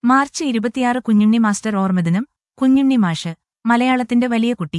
March ഇരുപത്തിയാറ് Kunjunni master ഓർമ്മദിനം Kunjunni മാഷ് മലയാളത്തിന്റെ വലിയ കുട്ടി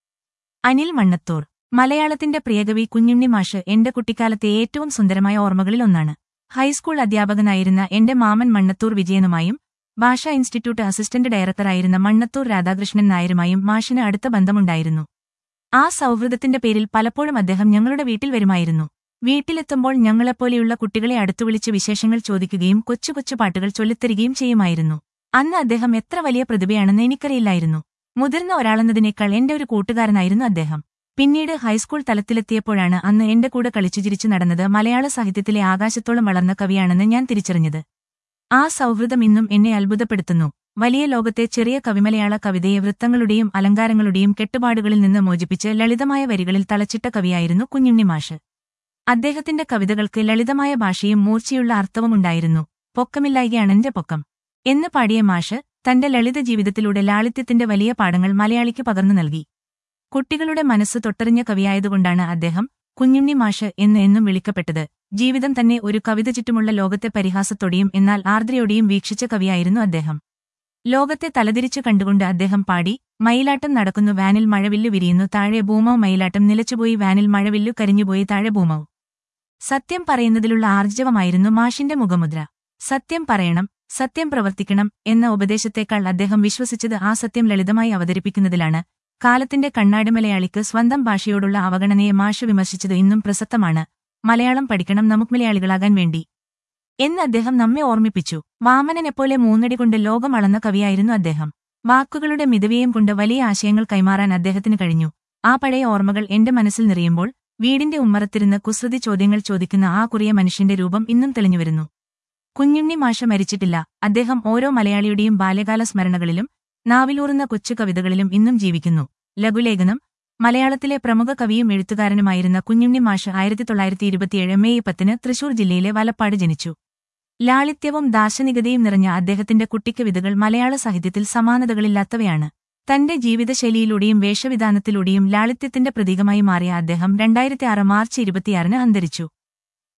അനിൽ മണ്ണത്തൂർ മലയാളത്തിന്റെ പ്രിയകവി കുഞ്ഞുണ്ണി മാഷ് എന്റെ കുട്ടിക്കാലത്തെ ഏറ്റവും സുന്ദരമായ ഓർമ്മകളിലൊന്നാണ് ഹൈസ്കൂൾ അധ്യാപകനായിരുന്ന എന്റെ മാമൻ മണ്ണത്തൂർ വിജയനുമായും ഭാഷാ ഇൻസ്റ്റിറ്റ്യൂട്ട് അസിസ്റ്റന്റ് ഡയറക്ടറായിരുന്ന മണ്ണത്തൂർ രാധാകൃഷ്ണൻ നായരുമായും മാഷിന് അടുത്ത ബന്ധമുണ്ടായിരുന്നു ആ സൗഹൃദത്തിന്റെ പേരിൽ പലപ്പോഴും അദ്ദേഹം ഞങ്ങളുടെ വീട്ടിൽ വരുമായിരുന്നു വീട്ടിലെത്തുമ്പോൾ ഞങ്ങളെപ്പോലെയുള്ള കുട്ടികളെ അടുത്തു വിളിച്ച് വിശേഷങ്ങൾ ചോദിക്കുകയും കൊച്ചു കൊച്ചു പാട്ടുകൾ ചൊല്ലിത്തരികയും ചെയ്യുമായിരുന്നു അന്ന് അദ്ദേഹം എത്ര വലിയ പ്രതിഭയാണെന്ന് എനിക്കറിയില്ലായിരുന്നു മുതിർന്ന ഒരാളെന്നതിനേക്കാൾ എന്റെ ഒരു കൂട്ടുകാരനായിരുന്നു അദ്ദേഹം പിന്നീട് ഹൈസ്കൂൾ തലത്തിലെത്തിയപ്പോഴാണ് അന്ന് എന്റെ കൂടെ കളിച്ചു ചിരിച്ചു നടന്നത് മലയാള സാഹിത്യത്തിലെ ആകാശത്തോളം വളർന്ന കവിയാണെന്ന് ഞാൻ തിരിച്ചറിഞ്ഞത് ആ സൗഹൃദം ഇന്നും എന്നെ അത്ഭുതപ്പെടുത്തുന്നു വലിയ ലോകത്തെ ചെറിയ കവിമലയാള കവിതയെ വൃത്തങ്ങളുടെയും അലങ്കാരങ്ങളുടെയും കെട്ടുപാടുകളിൽ നിന്ന് മോചിപ്പിച്ച് ലളിതമായ വരികളിൽ തളച്ചിട്ട കവിയായിരുന്നു കുഞ്ഞുണ്ണി മാഷ് അദ്ദേഹത്തിന്റെ കവിതകൾക്ക് ലളിതമായ ഭാഷയും മൂർച്ചയുള്ള അർത്ഥവുമുണ്ടായിരുന്നു പൊക്കമില്ലായികയാണെന്റെ പൊക്കം എന്ന് പാടിയ മാഷ് തന്റെ ലളിത ജീവിതത്തിലൂടെ ലാളിത്യത്തിന്റെ വലിയ പാഠങ്ങൾ മലയാളിക്ക് പകർന്നു നൽകി കുട്ടികളുടെ മനസ്സ് തൊട്ടറിഞ്ഞ കവിയായതുകൊണ്ടാണ് അദ്ദേഹം കുഞ്ഞുണ്ണി മാഷ് എന്ന് എന്നും വിളിക്കപ്പെട്ടത് ജീവിതം തന്നെ ഒരു കവിത ചുറ്റുമുള്ള ലോകത്തെ പരിഹാസത്തോടെയും എന്നാൽ ആർദ്രയോടെയും വീക്ഷിച്ച കവിയായിരുന്നു അദ്ദേഹം ലോകത്തെ തലതിരിച്ചു കണ്ടുകൊണ്ട് അദ്ദേഹം പാടി മയിലാട്ടം നടക്കുന്നു വാനിൽ മഴവില്ലു വിരിയുന്നു താഴെ ഭൂമോ മയിലാട്ടം നിലച്ചുപോയി വാനിൽ മഴവില്ലു കരിഞ്ഞുപോയി താഴെ ഭൂമോ സത്യം പറയുന്നതിലുള്ള ആർജവമായിരുന്നു മാഷിന്റെ മുഖമുദ്ര സത്യം പറയണം സത്യം പ്രവർത്തിക്കണം എന്ന ഉപദേശത്തേക്കാൾ അദ്ദേഹം വിശ്വസിച്ചത് ആ സത്യം ലളിതമായി അവതരിപ്പിക്കുന്നതിലാണ് കാലത്തിന്റെ കണ്ണാടി മലയാളിക്ക് സ്വന്തം ഭാഷയോടുള്ള അവഗണനയെ മാഷ് വിമർശിച്ചത് ഇന്നും പ്രസക്തമാണ് മലയാളം പഠിക്കണം നമുക്ക് മലയാളികളാകാൻ വേണ്ടി എന്ന് അദ്ദേഹം നമ്മെ ഓർമ്മിപ്പിച്ചു വാമനനെപ്പോലെ മൂന്നടി കൊണ്ട് ലോകം അളന്ന കവിയായിരുന്നു അദ്ദേഹം വാക്കുകളുടെ മിതവ്യയം കൊണ്ട് വലിയ ആശയങ്ങൾ കൈമാറാൻ അദ്ദേഹത്തിന് കഴിഞ്ഞു ആ പഴയ ഓർമ്മകൾ എന്റെ മനസ്സിൽ നിറയുമ്പോൾ വീടിന്റെ ഉമ്മറത്തിരുന്ന് കുസൃതി ചോദ്യങ്ങൾ ചോദിക്കുന്ന ആ കുറിയ മനുഷ്യന്റെ രൂപം ഇന്നും തെളിഞ്ഞുവരുന്നു കുഞ്ഞുണ്ണി മാഷ മരിച്ചിട്ടില്ല അദ്ദേഹം ഓരോ മലയാളിയുടെയും ബാല്യകാല സ്മരണകളിലും നാവിലൂറുന്ന കൊച്ചു കവിതകളിലും ഇന്നും ജീവിക്കുന്നു ലഘുലേഖനം മലയാളത്തിലെ പ്രമുഖ കവിയും എഴുത്തുകാരനുമായിരുന്ന കുഞ്ഞുണ്ണി മാഷ് ആയിരത്തി തൊള്ളായിരത്തി ഇരുപത്തിയേഴ് മെയ് പത്തിന് തൃശൂർ ജില്ലയിലെ വലപ്പാട് ജനിച്ചു ലാളിത്യവും ദാർശനികതയും നിറഞ്ഞ അദ്ദേഹത്തിന്റെ കുട്ടിക്കവിതകൾ മലയാള സാഹിത്യത്തിൽ സമാനതകളില്ലാത്തവയാണ് തന്റെ ജീവിതശൈലിയിലൂടെയും വേഷവിധാനത്തിലൂടെയും ലാളിത്യത്തിന്റെ പ്രതീകമായി മാറിയ അദ്ദേഹം രണ്ടായിരത്തി ആറ് മാർച്ച് ഇരുപത്തിയാറിന് അന്തരിച്ചു